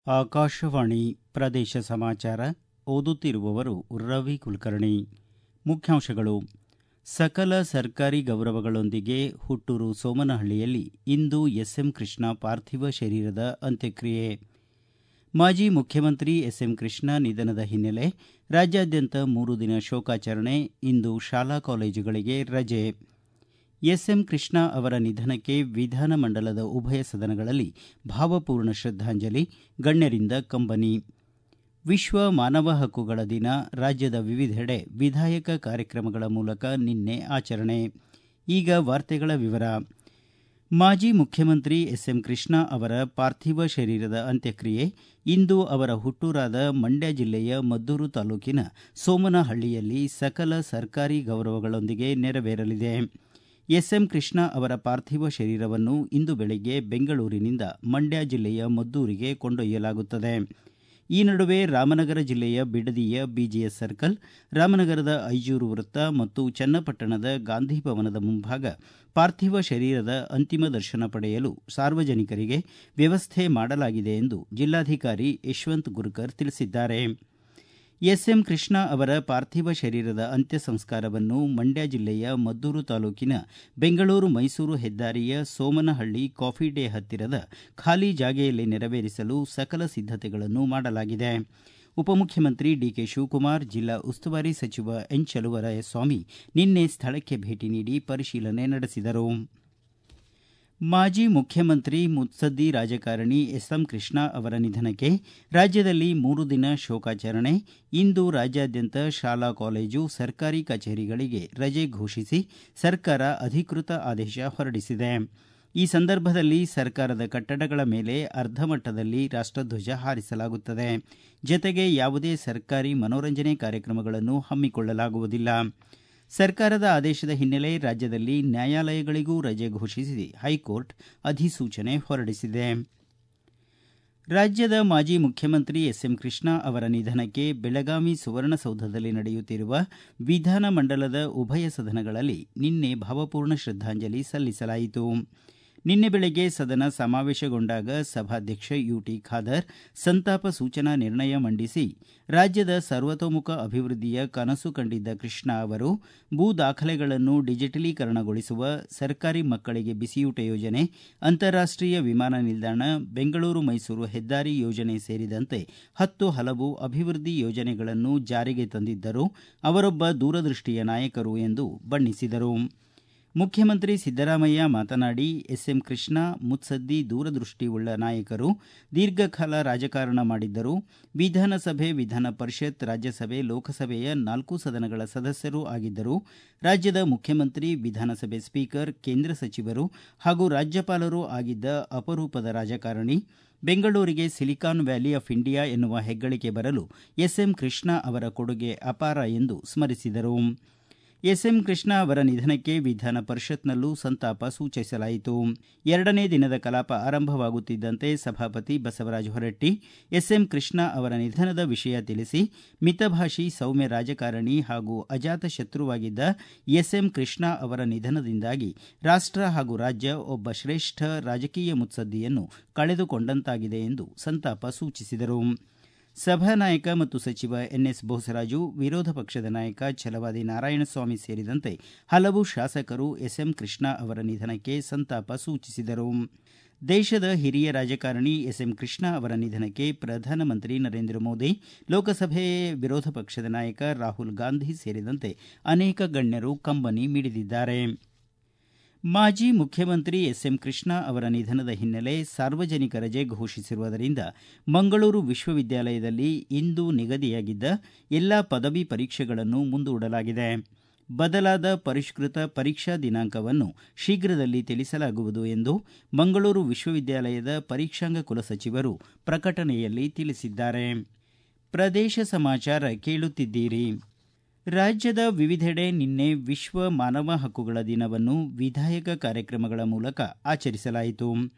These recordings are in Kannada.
ಆಕಾಶವಾಣಿ ಪ್ರದೇಶ ಸಮಾಚಾರ ಓದುತ್ತಿರುವವರು ರವಿ ಕುಲಕರ್ಣಿ ಮುಖ್ಯಾಂಶಗಳು ಸಕಲ ಸರ್ಕಾರಿ ಗೌರವಗಳೊಂದಿಗೆ ಹುಟ್ಟೂರು ಸೋಮನಹಳ್ಳಿಯಲ್ಲಿ ಇಂದು ಎಸ್ಎಂ ಕೃಷ್ಣ ಪಾರ್ಥಿವ ಶರೀರದ ಅಂತ್ಯಕ್ರಿಯೆ ಮಾಜಿ ಮುಖ್ಯಮಂತ್ರಿ ಎಸ್ಎಂ ಕೃಷ್ಣ ನಿಧನದ ಹಿನ್ನೆಲೆ ರಾಜ್ಯಾದ್ಯಂತ ಮೂರು ದಿನ ಶೋಕಾಚರಣೆ ಇಂದು ಶಾಲಾ ಕಾಲೇಜುಗಳಿಗೆ ರಜೆ ಎಸ್ಎಂ ಕೃಷ್ಣ ಅವರ ನಿಧನಕ್ಕೆ ವಿಧಾನಮಂಡಲದ ಉಭಯ ಸದನಗಳಲ್ಲಿ ಭಾವಪೂರ್ಣ ಶ್ರದ್ದಾಂಜಲಿ ಗಣ್ಯರಿಂದ ಕಂಬನಿ ವಿಶ್ವ ಮಾನವ ಹಕ್ಕುಗಳ ದಿನ ರಾಜ್ಯದ ವಿವಿಧೆಡೆ ವಿಧಾಯಕ ಕಾರ್ಯಕ್ರಮಗಳ ಮೂಲಕ ನಿನ್ನೆ ಆಚರಣೆ ಈಗ ವಾರ್ತೆಗಳ ವಿವರ ಮಾಜಿ ಮುಖ್ಯಮಂತ್ರಿ ಎಸ್ಎಂ ಕೃಷ್ಣ ಅವರ ಪಾರ್ಥಿವ ಶರೀರದ ಅಂತ್ಯಕ್ರಿಯೆ ಇಂದು ಅವರ ಹುಟ್ಟೂರಾದ ಮಂಡ್ಯ ಜಿಲ್ಲೆಯ ಮದ್ದೂರು ತಾಲೂಕಿನ ಸೋಮನಹಳ್ಳಿಯಲ್ಲಿ ಸಕಲ ಸರ್ಕಾರಿ ಗೌರವಗಳೊಂದಿಗೆ ನೆರವೇರಲಿದೆ ಎಸ್ಎಂ ಕೃಷ್ಣ ಅವರ ಪಾರ್ಥಿವ ಶರೀರವನ್ನು ಇಂದು ಬೆಳಗ್ಗೆ ಬೆಂಗಳೂರಿನಿಂದ ಮಂಡ್ಯ ಜಿಲ್ಲೆಯ ಮದ್ದೂರಿಗೆ ಕೊಂಡೊಯ್ಯಲಾಗುತ್ತದೆ ಈ ನಡುವೆ ರಾಮನಗರ ಜಿಲ್ಲೆಯ ಬಿಡದಿಯ ಬಿಜಿಎಸ್ ಸರ್ಕಲ್ ರಾಮನಗರದ ಐಜೂರು ವೃತ್ತ ಮತ್ತು ಚನ್ನಪಟ್ಟಣದ ಗಾಂಧಿ ಭವನದ ಮುಂಭಾಗ ಪಾರ್ಥಿವ ಶರೀರದ ಅಂತಿಮ ದರ್ಶನ ಪಡೆಯಲು ಸಾರ್ವಜನಿಕರಿಗೆ ವ್ಯವಸ್ಥೆ ಮಾಡಲಾಗಿದೆ ಎಂದು ಜಿಲ್ಲಾಧಿಕಾರಿ ಯಶವಂತ್ ಗುರ್ಕರ್ ತಿಳಿಸಿದ್ದಾರೆ ಎಸ್ಎಂ ಕೃಷ್ಣ ಅವರ ಪಾರ್ಥಿವ ಶರೀರದ ಅಂತ್ಯ ಸಂಸ್ಕಾರವನ್ನು ಮಂಡ್ಯ ಜಿಲ್ಲೆಯ ಮದ್ದೂರು ತಾಲೂಕಿನ ಬೆಂಗಳೂರು ಮೈಸೂರು ಹೆದ್ದಾರಿಯ ಸೋಮನಹಳ್ಳಿ ಕಾಫಿ ಡೇ ಹತ್ತಿರದ ಖಾಲಿ ಜಾಗೆಯಲ್ಲಿ ನೆರವೇರಿಸಲು ಸಕಲ ಸಿದ್ದತೆಗಳನ್ನು ಮಾಡಲಾಗಿದೆ ಉಪಮುಖ್ಯಮಂತ್ರಿ ಡಿಕೆ ಶಿವಕುಮಾರ್ ಜಿಲ್ಲಾ ಉಸ್ತುವಾರಿ ಸಚಿವ ಎನ್ ಚಲುವರಾಯಸ್ವಾಮಿ ನಿನ್ನೆ ಸ್ಥಳಕ್ಕೆ ಭೇಟಿ ನೀಡಿ ಪರಿಶೀಲನೆ ನಡೆಸಿದರು ಮಾಜಿ ಮುಖ್ಯಮಂತ್ರಿ ಮುತ್ಸದ್ದಿ ರಾಜಕಾರಣಿ ಎಸ್ಎಂ ಕೃಷ್ಣ ಅವರ ನಿಧನಕ್ಕೆ ರಾಜ್ಯದಲ್ಲಿ ಮೂರು ದಿನ ಶೋಕಾಚರಣೆ ಇಂದು ರಾಜ್ಯಾದ್ಯಂತ ಶಾಲಾ ಕಾಲೇಜು ಸರ್ಕಾರಿ ಕಚೇರಿಗಳಿಗೆ ರಜೆ ಘೋಷಿಸಿ ಸರ್ಕಾರ ಅಧಿಕೃತ ಆದೇಶ ಹೊರಡಿಸಿದೆ ಈ ಸಂದರ್ಭದಲ್ಲಿ ಸರ್ಕಾರದ ಕಟ್ಟಡಗಳ ಮೇಲೆ ಅರ್ಧಮಟ್ಟದಲ್ಲಿ ರಾಷ್ಟಧ್ವಜ ಹಾರಿಸಲಾಗುತ್ತದೆ ಜತೆಗೆ ಯಾವುದೇ ಸರ್ಕಾರಿ ಮನೋರಂಜನೆ ಕಾರ್ಯಕ್ರಮಗಳನ್ನು ಹಮ್ಮಿಕೊಳ್ಳಲಾಗುವುದಿಲ್ಲ ಸರ್ಕಾರದ ಆದೇಶದ ಹಿನ್ನೆಲೆ ರಾಜ್ಯದಲ್ಲಿ ನ್ಯಾಯಾಲಯಗಳಿಗೂ ರಜೆ ಘೋಷಿಸಿ ಹೈಕೋರ್ಟ್ ಅಧಿಸೂಚನೆ ಹೊರಡಿಸಿದೆ ರಾಜ್ಯದ ಮಾಜಿ ಮುಖ್ಯಮಂತ್ರಿ ಎಸ್ಎಂ ಕೃಷ್ಣ ಅವರ ನಿಧನಕ್ಕೆ ಬೆಳಗಾವಿ ಸುವರ್ಣಸೌಧದಲ್ಲಿ ನಡೆಯುತ್ತಿರುವ ವಿಧಾನಮಂಡಲದ ಉಭಯ ಸದನಗಳಲ್ಲಿ ನಿನ್ನೆ ಭಾವಪೂರ್ಣ ಶ್ರದ್ದಾಂಜಲಿ ಸಲ್ಲಿಸಲಾಯಿತು ನಿನ್ನೆ ಬೆಳಗ್ಗೆ ಸದನ ಸಮಾವೇಶಗೊಂಡಾಗ ಸಭಾಧ್ಯಕ್ಷ ಯುಟಿ ಖಾದರ್ ಸಂತಾಪ ಸೂಚನಾ ನಿರ್ಣಯ ಮಂಡಿಸಿ ರಾಜ್ಯದ ಸರ್ವತೋಮುಖ ಅಭಿವೃದ್ಧಿಯ ಕನಸು ಕಂಡಿದ್ದ ಕೃಷ್ಣ ಅವರು ಭೂ ದಾಖಲೆಗಳನ್ನು ಡಿಜಿಟಲೀಕರಣಗೊಳಿಸುವ ಸರ್ಕಾರಿ ಮಕ್ಕಳಿಗೆ ಬಿಸಿಯೂಟ ಯೋಜನೆ ಅಂತಾರಾಷ್ಟೀಯ ವಿಮಾನ ನಿಲ್ದಾಣ ಬೆಂಗಳೂರು ಮೈಸೂರು ಹೆದ್ದಾರಿ ಯೋಜನೆ ಸೇರಿದಂತೆ ಹತ್ತು ಹಲವು ಅಭಿವೃದ್ಧಿ ಯೋಜನೆಗಳನ್ನು ಜಾರಿಗೆ ತಂದಿದ್ದರು ಅವರೊಬ್ಬ ದೂರದೃಷ್ಟಿಯ ನಾಯಕರು ಎಂದು ಬಣ್ಣಿಸಿದರು ಮುಖ್ಯಮಂತ್ರಿ ಸಿದ್ದರಾಮಯ್ಯ ಮಾತನಾಡಿ ಎಸ್ಎಂ ಕೃಷ್ಣ ಮುತ್ಸದ್ದಿ ದೂರದೃಷ್ಟಿವುಳ್ಳ ನಾಯಕರು ದೀರ್ಘಕಾಲ ರಾಜಕಾರಣ ಮಾಡಿದ್ದರು ವಿಧಾನಸಭೆ ವಿಧಾನ ಪರಿಷತ್ ರಾಜ್ಯಸಭೆ ಲೋಕಸಭೆಯ ನಾಲ್ಕು ಸದನಗಳ ಸದಸ್ಯರೂ ಆಗಿದ್ದರು ರಾಜ್ಯದ ಮುಖ್ಯಮಂತ್ರಿ ವಿಧಾನಸಭೆ ಸ್ಪೀಕರ್ ಕೇಂದ್ರ ಸಚಿವರು ಹಾಗೂ ರಾಜ್ಯಪಾಲರೂ ಆಗಿದ್ದ ಅಪರೂಪದ ರಾಜಕಾರಣಿ ಬೆಂಗಳೂರಿಗೆ ಸಿಲಿಕಾನ್ ವ್ಯಾಲಿ ಆಫ್ ಇಂಡಿಯಾ ಎನ್ನುವ ಹೆಗ್ಗಳಿಕೆ ಬರಲು ಎಸ್ಎಂ ಕೃಷ್ಣ ಅವರ ಕೊಡುಗೆ ಅಪಾರ ಎಂದು ಸ್ಮರಿಸಿದರು ಎಸ್ಎಂ ಕೃಷ್ಣ ಅವರ ನಿಧನಕ್ಕೆ ವಿಧಾನ ಪರಿಷತ್ನಲ್ಲೂ ಸಂತಾಪ ಸೂಚಿಸಲಾಯಿತು ಎರಡನೇ ದಿನದ ಕಲಾಪ ಆರಂಭವಾಗುತ್ತಿದ್ದಂತೆ ಸಭಾಪತಿ ಬಸವರಾಜ ಹೊರಟ್ಟಿ ಎಸ್ಎಂ ಕೃಷ್ಣ ಅವರ ನಿಧನದ ವಿಷಯ ತಿಳಿಸಿ ಮಿತಭಾಷಿ ಸೌಮ್ಯ ರಾಜಕಾರಣಿ ಹಾಗೂ ಅಜಾತ ಶತ್ರುವಾಗಿದ್ದ ಎಸ್ಎಂ ಕೃಷ್ಣ ಅವರ ನಿಧನದಿಂದಾಗಿ ರಾಷ್ಟ ಹಾಗೂ ರಾಜ್ಯ ಒಬ್ಬ ಶ್ರೇಷ್ಠ ರಾಜಕೀಯ ಮುತ್ಸದ್ದಿಯನ್ನು ಕಳೆದುಕೊಂಡಂತಾಗಿದೆ ಎಂದು ಸಂತಾಪ ಸೂಚಿಸಿದರು ಸಭಾನಾಯಕ ಮತ್ತು ಸಚಿವ ಎನ್ಎಸ್ ಬೋಸರಾಜು ವಿರೋಧ ಪಕ್ಷದ ನಾಯಕ ಛಲವಾದಿ ನಾರಾಯಣಸ್ವಾಮಿ ಸೇರಿದಂತೆ ಹಲವು ಶಾಸಕರು ಎಸ್ಎಂ ಕೃಷ್ಣ ಅವರ ನಿಧನಕ್ಕೆ ಸಂತಾಪ ಸೂಚಿಸಿದರು ದೇಶದ ಹಿರಿಯ ರಾಜಕಾರಣಿ ಎಸ್ಎಂ ಕೃಷ್ಣ ಅವರ ನಿಧನಕ್ಕೆ ಪ್ರಧಾನಮಂತ್ರಿ ನರೇಂದ್ರ ಮೋದಿ ಲೋಕಸಭೆ ವಿರೋಧ ಪಕ್ಷದ ನಾಯಕ ರಾಹುಲ್ ಗಾಂಧಿ ಸೇರಿದಂತೆ ಅನೇಕ ಗಣ್ಯರು ಕಂಬನಿ ಮಿಡಿದಿದ್ದಾರೆ ಮಾಜಿ ಮುಖ್ಯಮಂತ್ರಿ ಎಸ್ಎಂ ಕೃಷ್ಣ ಅವರ ನಿಧನದ ಹಿನ್ನೆಲೆ ಸಾರ್ವಜನಿಕ ರಜೆ ಘೋಷಿಸಿರುವುದರಿಂದ ಮಂಗಳೂರು ವಿಶ್ವವಿದ್ಯಾಲಯದಲ್ಲಿ ಇಂದು ನಿಗದಿಯಾಗಿದ್ದ ಎಲ್ಲಾ ಪದವಿ ಪರೀಕ್ಷೆಗಳನ್ನು ಮುಂದೂಡಲಾಗಿದೆ ಬದಲಾದ ಪರಿಷ್ಕೃತ ಪರೀಕ್ಷಾ ದಿನಾಂಕವನ್ನು ಶೀಘ್ರದಲ್ಲಿ ತಿಳಿಸಲಾಗುವುದು ಎಂದು ಮಂಗಳೂರು ವಿಶ್ವವಿದ್ಯಾಲಯದ ಪರೀಕ್ಷಾಂಗ ಕುಲಸಚಿವರು ಪ್ರಕಟಣೆಯಲ್ಲಿ ತಿಳಿಸಿದ್ದಾರೆ ಪ್ರದೇಶ ಸಮಾಚಾರ ಕೇಳುತ್ತಿದ್ದೀರಿ ರಾಜ್ಯದ ವಿವಿಧೆಡೆ ನಿನ್ನೆ ವಿಶ್ವ ಮಾನವ ಹಕ್ಕುಗಳ ದಿನವನ್ನು ವಿಧಾಯಕ ಕಾರ್ಯಕ್ರಮಗಳ ಮೂಲಕ ಆಚರಿಸಲಾಯಿತು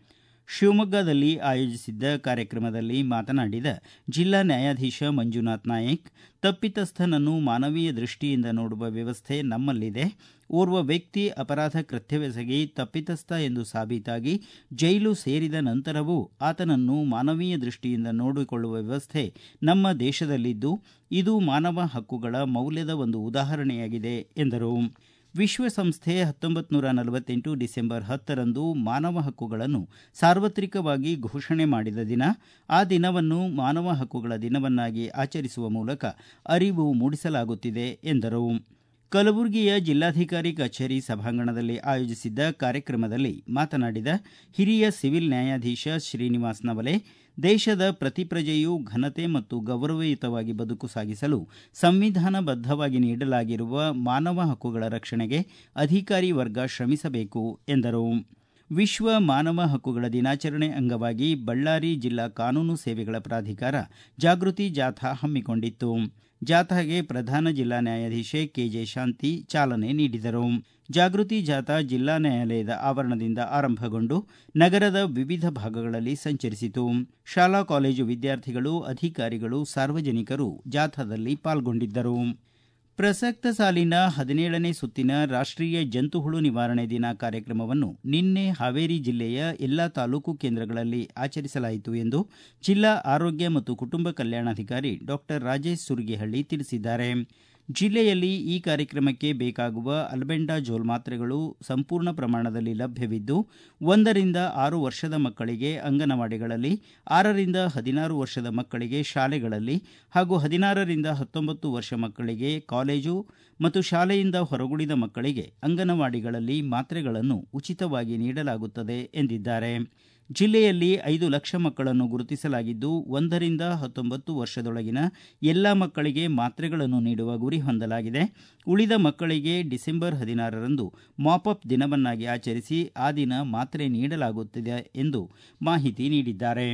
ಶಿವಮೊಗ್ಗದಲ್ಲಿ ಆಯೋಜಿಸಿದ್ದ ಕಾರ್ಯಕ್ರಮದಲ್ಲಿ ಮಾತನಾಡಿದ ಜಿಲ್ಲಾ ನ್ಯಾಯಾಧೀಶ ಮಂಜುನಾಥ್ ನಾಯಕ್ ತಪ್ಪಿತಸ್ಥನನ್ನು ಮಾನವೀಯ ದೃಷ್ಟಿಯಿಂದ ನೋಡುವ ವ್ಯವಸ್ಥೆ ನಮ್ಮಲ್ಲಿದೆ ಓರ್ವ ವ್ಯಕ್ತಿ ಅಪರಾಧ ಕೃತ್ಯವೆಸಗಿ ತಪ್ಪಿತಸ್ಥ ಎಂದು ಸಾಬೀತಾಗಿ ಜೈಲು ಸೇರಿದ ನಂತರವೂ ಆತನನ್ನು ಮಾನವೀಯ ದೃಷ್ಟಿಯಿಂದ ನೋಡಿಕೊಳ್ಳುವ ವ್ಯವಸ್ಥೆ ನಮ್ಮ ದೇಶದಲ್ಲಿದ್ದು ಇದು ಮಾನವ ಹಕ್ಕುಗಳ ಮೌಲ್ಯದ ಒಂದು ಉದಾಹರಣೆಯಾಗಿದೆ ಎಂದರು ವಿಶ್ವಸಂಸ್ಥೆ ಹತ್ತೊಂಬತ್ತು ನೂರ ನಲವತ್ತೆಂಟು ಡಿಸೆಂಬರ್ ಹತ್ತರಂದು ಮಾನವ ಹಕ್ಕುಗಳನ್ನು ಸಾರ್ವತ್ರಿಕವಾಗಿ ಘೋಷಣೆ ಮಾಡಿದ ದಿನ ಆ ದಿನವನ್ನು ಮಾನವ ಹಕ್ಕುಗಳ ದಿನವನ್ನಾಗಿ ಆಚರಿಸುವ ಮೂಲಕ ಅರಿವು ಮೂಡಿಸಲಾಗುತ್ತಿದೆ ಎಂದರು ಕಲಬುರಗಿಯ ಜಿಲ್ಲಾಧಿಕಾರಿ ಕಚೇರಿ ಸಭಾಂಗಣದಲ್ಲಿ ಆಯೋಜಿಸಿದ್ದ ಕಾರ್ಯಕ್ರಮದಲ್ಲಿ ಮಾತನಾಡಿದ ಹಿರಿಯ ಸಿವಿಲ್ ನ್ಯಾಯಾಧೀಶ ಶ್ರೀನಿವಾಸ್ ನವಲೆ ದೇಶದ ಪ್ರತಿ ಪ್ರಜೆಯೂ ಘನತೆ ಮತ್ತು ಗೌರವಯುತವಾಗಿ ಬದುಕು ಸಾಗಿಸಲು ಸಂವಿಧಾನಬದ್ಧವಾಗಿ ನೀಡಲಾಗಿರುವ ಮಾನವ ಹಕ್ಕುಗಳ ರಕ್ಷಣೆಗೆ ಅಧಿಕಾರಿ ವರ್ಗ ಶ್ರಮಿಸಬೇಕು ಎಂದರು ವಿಶ್ವ ಮಾನವ ಹಕ್ಕುಗಳ ದಿನಾಚರಣೆ ಅಂಗವಾಗಿ ಬಳ್ಳಾರಿ ಜಿಲ್ಲಾ ಕಾನೂನು ಸೇವೆಗಳ ಪ್ರಾಧಿಕಾರ ಜಾಗೃತಿ ಜಾಥಾ ಹಮ್ಮಿಕೊಂಡಿತ್ತು ಜಾಥಾಗೆ ಪ್ರಧಾನ ಜಿಲ್ಲಾ ನ್ಯಾಯಾಧೀಶೆ ಕೆಜೆ ಶಾಂತಿ ಚಾಲನೆ ನೀಡಿದರು ಜಾಗೃತಿ ಜಾಥಾ ಜಿಲ್ಲಾ ನ್ಯಾಯಾಲಯದ ಆವರಣದಿಂದ ಆರಂಭಗೊಂಡು ನಗರದ ವಿವಿಧ ಭಾಗಗಳಲ್ಲಿ ಸಂಚರಿಸಿತು ಶಾಲಾ ಕಾಲೇಜು ವಿದ್ಯಾರ್ಥಿಗಳು ಅಧಿಕಾರಿಗಳು ಸಾರ್ವಜನಿಕರು ಜಾಥಾದಲ್ಲಿ ಪಾಲ್ಗೊಂಡಿದ್ದರು ಪ್ರಸಕ್ತ ಸಾಲಿನ ಹದಿನೇಳನೇ ಸುತ್ತಿನ ರಾಷ್ಟೀಯ ಜಂತುಹುಳು ನಿವಾರಣೆ ದಿನ ಕಾರ್ಯಕ್ರಮವನ್ನು ನಿನ್ನೆ ಹಾವೇರಿ ಜಿಲ್ಲೆಯ ಎಲ್ಲಾ ತಾಲೂಕು ಕೇಂದ್ರಗಳಲ್ಲಿ ಆಚರಿಸಲಾಯಿತು ಎಂದು ಜಿಲ್ಲಾ ಆರೋಗ್ಯ ಮತ್ತು ಕುಟುಂಬ ಕಲ್ಯಾಣಾಧಿಕಾರಿ ಡಾಕ್ಟರ್ ರಾಜೇಶ್ ಸುರಗಿಹಳ್ಳಿ ತಿಳಿಸಿದ್ದಾರೆ ಜಿಲ್ಲೆಯಲ್ಲಿ ಈ ಕಾರ್ಯಕ್ರಮಕ್ಕೆ ಬೇಕಾಗುವ ಅಲ್ಬೆಂಡಾಜೋಲ್ ಮಾತ್ರೆಗಳು ಸಂಪೂರ್ಣ ಪ್ರಮಾಣದಲ್ಲಿ ಲಭ್ಯವಿದ್ದು ಒಂದರಿಂದ ಆರು ವರ್ಷದ ಮಕ್ಕಳಿಗೆ ಅಂಗನವಾಡಿಗಳಲ್ಲಿ ಆರರಿಂದ ಹದಿನಾರು ವರ್ಷದ ಮಕ್ಕಳಿಗೆ ಶಾಲೆಗಳಲ್ಲಿ ಹಾಗೂ ಹದಿನಾರರಿಂದ ಹತ್ತೊಂಬತ್ತು ವರ್ಷ ಮಕ್ಕಳಿಗೆ ಕಾಲೇಜು ಮತ್ತು ಶಾಲೆಯಿಂದ ಹೊರಗುಳಿದ ಮಕ್ಕಳಿಗೆ ಅಂಗನವಾಡಿಗಳಲ್ಲಿ ಮಾತ್ರೆಗಳನ್ನು ಉಚಿತವಾಗಿ ನೀಡಲಾಗುತ್ತದೆ ಎಂದಿದ್ದಾರೆ ಜಿಲ್ಲೆಯಲ್ಲಿ ಐದು ಲಕ್ಷ ಮಕ್ಕಳನ್ನು ಗುರುತಿಸಲಾಗಿದ್ದು ಒಂದರಿಂದ ಹತ್ತೊಂಬತ್ತು ವರ್ಷದೊಳಗಿನ ಎಲ್ಲ ಮಕ್ಕಳಿಗೆ ಮಾತ್ರೆಗಳನ್ನು ನೀಡುವ ಗುರಿ ಹೊಂದಲಾಗಿದೆ ಉಳಿದ ಮಕ್ಕಳಿಗೆ ಡಿಸೆಂಬರ್ ಹದಿನಾರರಂದು ಮಾಪಪ್ ದಿನವನ್ನಾಗಿ ಆಚರಿಸಿ ಆ ದಿನ ಮಾತ್ರೆ ನೀಡಲಾಗುತ್ತಿದೆ ಎಂದು ಮಾಹಿತಿ ನೀಡಿದ್ದಾರೆ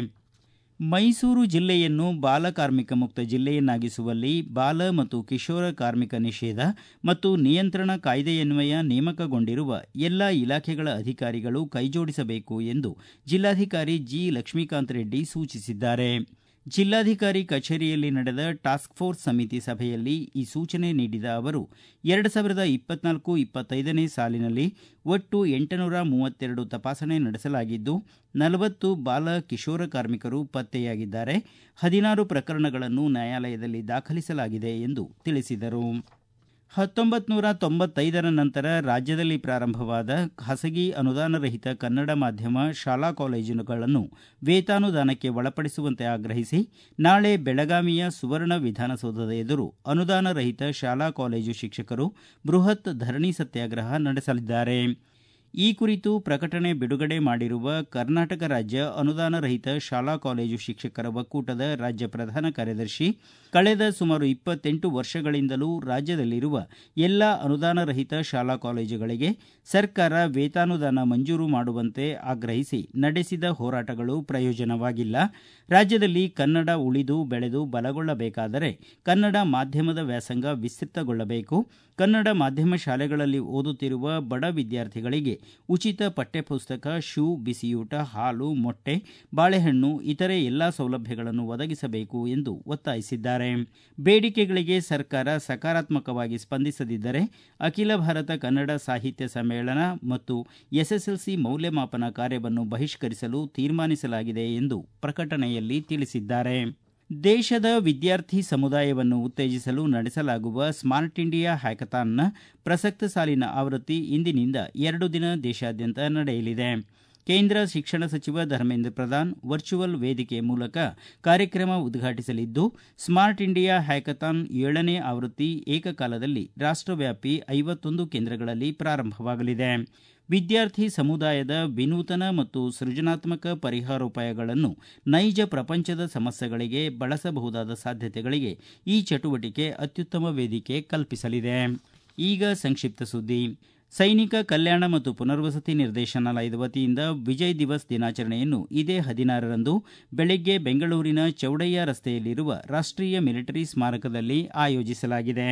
ಮೈಸೂರು ಜಿಲ್ಲೆಯನ್ನು ಬಾಲಕಾರ್ಮಿಕ ಮುಕ್ತ ಜಿಲ್ಲೆಯನ್ನಾಗಿಸುವಲ್ಲಿ ಬಾಲ ಮತ್ತು ಕಿಶೋರ ಕಾರ್ಮಿಕ ನಿಷೇಧ ಮತ್ತು ನಿಯಂತ್ರಣ ಕಾಯ್ದೆಯನ್ವಯ ನೇಮಕಗೊಂಡಿರುವ ಎಲ್ಲ ಇಲಾಖೆಗಳ ಅಧಿಕಾರಿಗಳು ಕೈಜೋಡಿಸಬೇಕು ಎಂದು ಜಿಲ್ಲಾಧಿಕಾರಿ ಜಿ ಲಕ್ಷ್ಮೀಕಾಂತ್ ರೆಡ್ಡಿ ಸೂಚಿಸಿದ್ದಾರೆ ಜಿಲ್ಲಾಧಿಕಾರಿ ಕಚೇರಿಯಲ್ಲಿ ನಡೆದ ಟಾಸ್ಕ್ ಫೋರ್ಸ್ ಸಮಿತಿ ಸಭೆಯಲ್ಲಿ ಈ ಸೂಚನೆ ನೀಡಿದ ಅವರು ಎರಡು ಸಾವಿರದ ಇಪ್ಪತ್ನಾಲ್ಕು ಇಪ್ಪತ್ತೈದನೇ ಸಾಲಿನಲ್ಲಿ ಒಟ್ಟು ಎಂಟುನೂರ ಮೂವತ್ತೆರಡು ತಪಾಸಣೆ ನಡೆಸಲಾಗಿದ್ದು ನಲವತ್ತು ಬಾಲ ಕಿಶೋರ ಕಾರ್ಮಿಕರು ಪತ್ತೆಯಾಗಿದ್ದಾರೆ ಹದಿನಾರು ಪ್ರಕರಣಗಳನ್ನು ನ್ಯಾಯಾಲಯದಲ್ಲಿ ದಾಖಲಿಸಲಾಗಿದೆ ಎಂದು ತಿಳಿಸಿದರು ಹತ್ತೊಂಬತ್ತು ನೂರ ತೊಂಬತ್ತೈದರ ನಂತರ ರಾಜ್ಯದಲ್ಲಿ ಪ್ರಾರಂಭವಾದ ಖಾಸಗಿ ಅನುದಾನರಹಿತ ಕನ್ನಡ ಮಾಧ್ಯಮ ಶಾಲಾ ಕಾಲೇಜುಗಳನ್ನು ವೇತನುದಾನಕ್ಕೆ ಒಳಪಡಿಸುವಂತೆ ಆಗ್ರಹಿಸಿ ನಾಳೆ ಬೆಳಗಾವಿಯ ಸುವರ್ಣ ವಿಧಾನಸೌಧದ ಎದುರು ಅನುದಾನ ರಹಿತ ಶಾಲಾ ಕಾಲೇಜು ಶಿಕ್ಷಕರು ಬೃಹತ್ ಧರಣಿ ಸತ್ಯಾಗ್ರಹ ನಡೆಸಲಿದ್ದಾರೆ ಈ ಕುರಿತು ಪ್ರಕಟಣೆ ಬಿಡುಗಡೆ ಮಾಡಿರುವ ಕರ್ನಾಟಕ ರಾಜ್ಯ ಅನುದಾನ ರಹಿತ ಶಾಲಾ ಕಾಲೇಜು ಶಿಕ್ಷಕರ ಒಕ್ಕೂಟದ ರಾಜ್ಯ ಪ್ರಧಾನ ಕಾರ್ಯದರ್ಶಿ ಕಳೆದ ಸುಮಾರು ಇಪ್ಪತ್ತೆಂಟು ವರ್ಷಗಳಿಂದಲೂ ರಾಜ್ಯದಲ್ಲಿರುವ ಎಲ್ಲ ಅನುದಾನ ರಹಿತ ಶಾಲಾ ಕಾಲೇಜುಗಳಿಗೆ ಸರ್ಕಾರ ವೇತನುದಾನ ಮಂಜೂರು ಮಾಡುವಂತೆ ಆಗ್ರಹಿಸಿ ನಡೆಸಿದ ಹೋರಾಟಗಳು ಪ್ರಯೋಜನವಾಗಿಲ್ಲ ರಾಜ್ಯದಲ್ಲಿ ಕನ್ನಡ ಉಳಿದು ಬೆಳೆದು ಬಲಗೊಳ್ಳಬೇಕಾದರೆ ಕನ್ನಡ ಮಾಧ್ಯಮದ ವ್ಯಾಸಂಗ ವಿಸ್ತೃತಗೊಳ್ಳಬೇಕು ಕನ್ನಡ ಮಾಧ್ಯಮ ಶಾಲೆಗಳಲ್ಲಿ ಓದುತ್ತಿರುವ ಬಡ ವಿದ್ಯಾರ್ಥಿಗಳಿಗೆ ಉಚಿತ ಪಠ್ಯಪುಸ್ತಕ ಶೂ ಬಿಸಿಯೂಟ ಹಾಲು ಮೊಟ್ಟೆ ಬಾಳೆಹಣ್ಣು ಇತರೆ ಎಲ್ಲಾ ಸೌಲಭ್ಯಗಳನ್ನು ಒದಗಿಸಬೇಕು ಎಂದು ಒತ್ತಾಯಿಸಿದ್ದಾರೆ ಬೇಡಿಕೆಗಳಿಗೆ ಸರ್ಕಾರ ಸಕಾರಾತ್ಮಕವಾಗಿ ಸ್ಪಂದಿಸದಿದ್ದರೆ ಅಖಿಲ ಭಾರತ ಕನ್ನಡ ಸಾಹಿತ್ಯ ಸಮ್ಮೇಳನ ಮತ್ತು ಎಸ್ಎಸ್ಎಲ್ಸಿ ಮೌಲ್ಯಮಾಪನ ಕಾರ್ಯವನ್ನು ಬಹಿಷ್ಕರಿಸಲು ತೀರ್ಮಾನಿಸಲಾಗಿದೆ ಎಂದು ಪ್ರಕಟಣೆಯಲ್ಲಿ ತಿಳಿಸಿದ್ದಾರೆ ದೇಶದ ವಿದ್ಯಾರ್ಥಿ ಸಮುದಾಯವನ್ನು ಉತ್ತೇಜಿಸಲು ನಡೆಸಲಾಗುವ ಸ್ಮಾರ್ಟ್ ಇಂಡಿಯಾ ಹ್ಯಾಕಥಾನ್ನ ಪ್ರಸಕ್ತ ಸಾಲಿನ ಆವೃತ್ತಿ ಇಂದಿನಿಂದ ಎರಡು ದಿನ ದೇಶಾದ್ಯಂತ ನಡೆಯಲಿದೆ ಕೇಂದ್ರ ಶಿಕ್ಷಣ ಸಚಿವ ಧರ್ಮೇಂದ್ರ ಪ್ರಧಾನ್ ವರ್ಚುವಲ್ ವೇದಿಕೆ ಮೂಲಕ ಕಾರ್ಯಕ್ರಮ ಉದ್ಘಾಟಿಸಲಿದ್ದು ಸ್ಮಾರ್ಟ್ ಇಂಡಿಯಾ ಹ್ಯಾಕಥಾನ್ ಏಳನೇ ಆವೃತ್ತಿ ಏಕಕಾಲದಲ್ಲಿ ರಾಷ್ಟವ್ಯಾಪಿ ಐವತ್ತೊಂದು ಕೇಂದ್ರಗಳಲ್ಲಿ ಪ್ರಾರಂಭವಾಗಲಿದೆ ವಿದ್ಯಾರ್ಥಿ ಸಮುದಾಯದ ವಿನೂತನ ಮತ್ತು ಸೃಜನಾತ್ಮಕ ಪರಿಹಾರೋಪಾಯಗಳನ್ನು ನೈಜ ಪ್ರಪಂಚದ ಸಮಸ್ಯೆಗಳಿಗೆ ಬಳಸಬಹುದಾದ ಸಾಧ್ಯತೆಗಳಿಗೆ ಈ ಚಟುವಟಿಕೆ ಅತ್ಯುತ್ತಮ ವೇದಿಕೆ ಕಲ್ಪಿಸಲಿದೆ ಈಗ ಸಂಕ್ಷಿಪ್ತ ಸುದ್ದಿ ಸೈನಿಕ ಕಲ್ಯಾಣ ಮತ್ತು ಪುನರ್ವಸತಿ ನಿರ್ದೇಶನಾಲಯದ ವತಿಯಿಂದ ವಿಜಯ್ ದಿವಸ್ ದಿನಾಚರಣೆಯನ್ನು ಇದೇ ಹದಿನಾರರಂದು ಬೆಳಗ್ಗೆ ಬೆಂಗಳೂರಿನ ಚೌಡಯ್ಯ ರಸ್ತೆಯಲ್ಲಿರುವ ರಾಷ್ಟೀಯ ಮಿಲಿಟರಿ ಸ್ಮಾರಕದಲ್ಲಿ ಆಯೋಜಿಸಲಾಗಿದೆ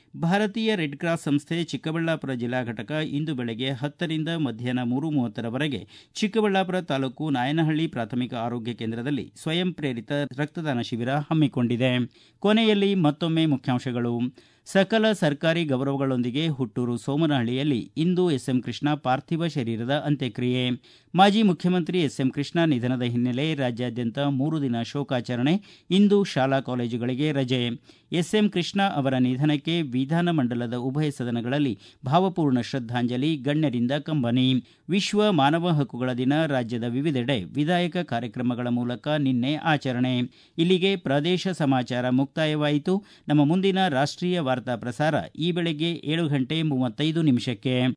ಭಾರತೀಯ ರೆಡ್ ಕ್ರಾಸ್ ಸಂಸ್ಥೆ ಚಿಕ್ಕಬಳ್ಳಾಪುರ ಜಿಲ್ಲಾ ಘಟಕ ಇಂದು ಬೆಳಗ್ಗೆ ಹತ್ತರಿಂದ ಮಧ್ಯಾಹ್ನ ಮೂರು ಮೂವತ್ತರವರೆಗೆ ಚಿಕ್ಕಬಳ್ಳಾಪುರ ತಾಲೂಕು ನಾಯನಹಳ್ಳಿ ಪ್ರಾಥಮಿಕ ಆರೋಗ್ಯ ಕೇಂದ್ರದಲ್ಲಿ ಸ್ವಯಂ ಪ್ರೇರಿತ ರಕ್ತದಾನ ಶಿಬಿರ ಹಮ್ಮಿಕೊಂಡಿದೆ ಕೊನೆಯಲ್ಲಿ ಮತ್ತೊಮ್ಮೆ ಮುಖ್ಯಾಂಶಗಳು ಸಕಲ ಸರ್ಕಾರಿ ಗೌರವಗಳೊಂದಿಗೆ ಹುಟ್ಟೂರು ಸೋಮನಹಳ್ಳಿಯಲ್ಲಿ ಇಂದು ಎಸ್ಎಂ ಕೃಷ್ಣ ಪಾರ್ಥಿವ ಶರೀರದ ಅಂತ್ಯಕ್ರಿಯೆ ಮಾಜಿ ಮುಖ್ಯಮಂತ್ರಿ ಎಸ್ಎಂ ಕೃಷ್ಣ ನಿಧನದ ಹಿನ್ನೆಲೆ ರಾಜ್ಯಾದ್ಯಂತ ಮೂರು ದಿನ ಶೋಕಾಚರಣೆ ಇಂದು ಶಾಲಾ ಕಾಲೇಜುಗಳಿಗೆ ರಜೆ ಎಸ್ಎಂ ಕೃಷ್ಣ ಅವರ ನಿಧನಕ್ಕೆ ವಿಧಾನಮಂಡಲದ ಉಭಯ ಸದನಗಳಲ್ಲಿ ಭಾವಪೂರ್ಣ ಶ್ರದ್ಧಾಂಜಲಿ ಗಣ್ಯರಿಂದ ಕಂಬನಿ ವಿಶ್ವ ಮಾನವ ಹಕ್ಕುಗಳ ದಿನ ರಾಜ್ಯದ ವಿವಿಧೆಡೆ ವಿಧಾಯಕ ಕಾರ್ಯಕ್ರಮಗಳ ಮೂಲಕ ನಿನ್ನೆ ಆಚರಣೆ ಇಲ್ಲಿಗೆ ಪ್ರದೇಶ ಸಮಾಚಾರ ಮುಕ್ತಾಯವಾಯಿತು ನಮ್ಮ ಮುಂದಿನ ರಾಷ್ಟೀಯ ವಾರ್ತಾ ಪ್ರಸಾರ ಈ ಬೆಳಗ್ಗೆ ಏಳು ಗಂಟೆ ಮೂವತ್ತೈದು ನಿಮಿಷಕ್ಕೆ